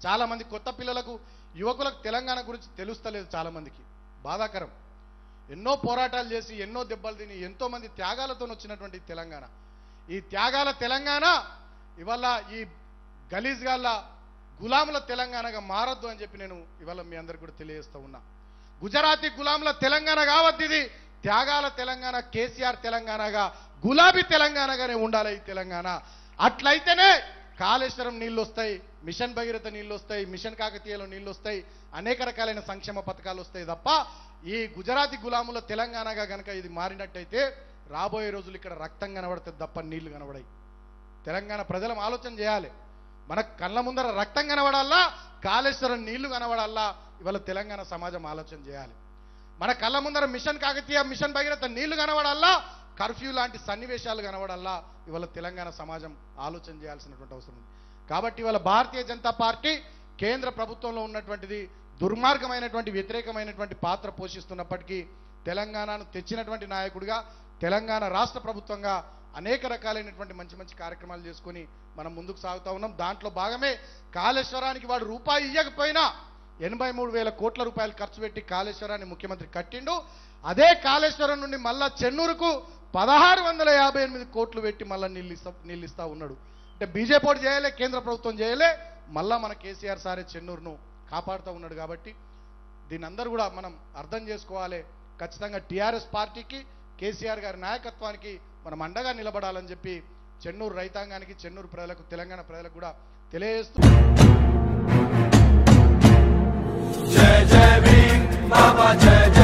చాలా మంది కొత్త పిల్లలకు యువకులకు తెలంగాణ గురించి తెలుస్తలేదు చాలా మందికి బాధాకరం ఎన్నో పోరాటాలు చేసి ఎన్నో దెబ్బలు తిని ఎంతో మంది త్యాగాలతో వచ్చినటువంటి ఈ తెలంగాణ ఈ త్యాగాల తెలంగాణ ఇవాళ ఈ గలీజ్ గాళ్ళ గులాముల తెలంగాణగా మారద్దు అని చెప్పి నేను ఇవాళ మీ అందరికి కూడా తెలియజేస్తూ ఉన్నా గుజరాతీ గులాముల తెలంగాణ కావద్దు ఇది త్యాగాల తెలంగాణ కేసీఆర్ తెలంగాణగా గులాబీ తెలంగాణగానే ఉండాలి ఈ తెలంగాణ అట్లయితేనే కాళేశ్వరం నీళ్ళు వస్తాయి మిషన్ భగీరథ నీళ్ళు వస్తాయి మిషన్ కాకతీయలో నీళ్ళు వస్తాయి అనేక రకాలైన సంక్షేమ పథకాలు వస్తాయి తప్ప ఈ గుజరాతీ గులాముల తెలంగాణగా గనక ఇది మారినట్టయితే రాబోయే రోజులు ఇక్కడ రక్తం కనబడుతుంది తప్ప నీళ్లు కనబడాయి తెలంగాణ ప్రజలం ఆలోచన చేయాలి మన కళ్ళ ముందర రక్తం కనబడాలా కాళేశ్వరం నీళ్లు కనబడాలా ఇవాళ తెలంగాణ సమాజం ఆలోచన చేయాలి మన కళ్ళ ముందర మిషన్ కాకతీయ మిషన్ భగీరథ నీళ్లు కనబడాలా కర్ఫ్యూ లాంటి సన్నివేశాలు కనబడాలా ఇవాళ తెలంగాణ సమాజం ఆలోచన చేయాల్సినటువంటి అవసరం ఉంది కాబట్టి ఇవాళ భారతీయ జనతా పార్టీ కేంద్ర ప్రభుత్వంలో ఉన్నటువంటిది దుర్మార్గమైనటువంటి వ్యతిరేకమైనటువంటి పాత్ర పోషిస్తున్నప్పటికీ తెలంగాణను తెచ్చినటువంటి నాయకుడిగా తెలంగాణ రాష్ట్ర ప్రభుత్వంగా అనేక రకాలైనటువంటి మంచి మంచి కార్యక్రమాలు చేసుకొని మనం ముందుకు సాగుతా ఉన్నాం దాంట్లో భాగమే కాళేశ్వరానికి వాడు రూపాయి ఇవ్వకపోయినా ఎనభై మూడు వేల కోట్ల రూపాయలు ఖర్చు పెట్టి కాళేశ్వరాన్ని ముఖ్యమంత్రి కట్టిండు అదే కాళేశ్వరం నుండి మళ్ళా చెన్నూరుకు పదహారు వందల యాభై ఎనిమిది కోట్లు పెట్టి మళ్ళీ నీళ్ళు ఇస్తా నీళ్ళు ఇస్తా ఉన్నాడు అంటే బీజేపీ ఒకటి చేయలే కేంద్ర ప్రభుత్వం చేయలే మళ్ళా మన కేసీఆర్ సారే చెన్నూరును కాపాడుతూ ఉన్నాడు కాబట్టి దీని అందరూ కూడా మనం అర్థం చేసుకోవాలి ఖచ్చితంగా టీఆర్ఎస్ పార్టీకి కేసీఆర్ గారి నాయకత్వానికి మనం అండగా నిలబడాలని చెప్పి చెన్నూరు రైతాంగానికి చెన్నూరు ప్రజలకు తెలంగాణ ప్రజలకు కూడా తెలియజేస్తూ जय जय भीम बाबा जय जय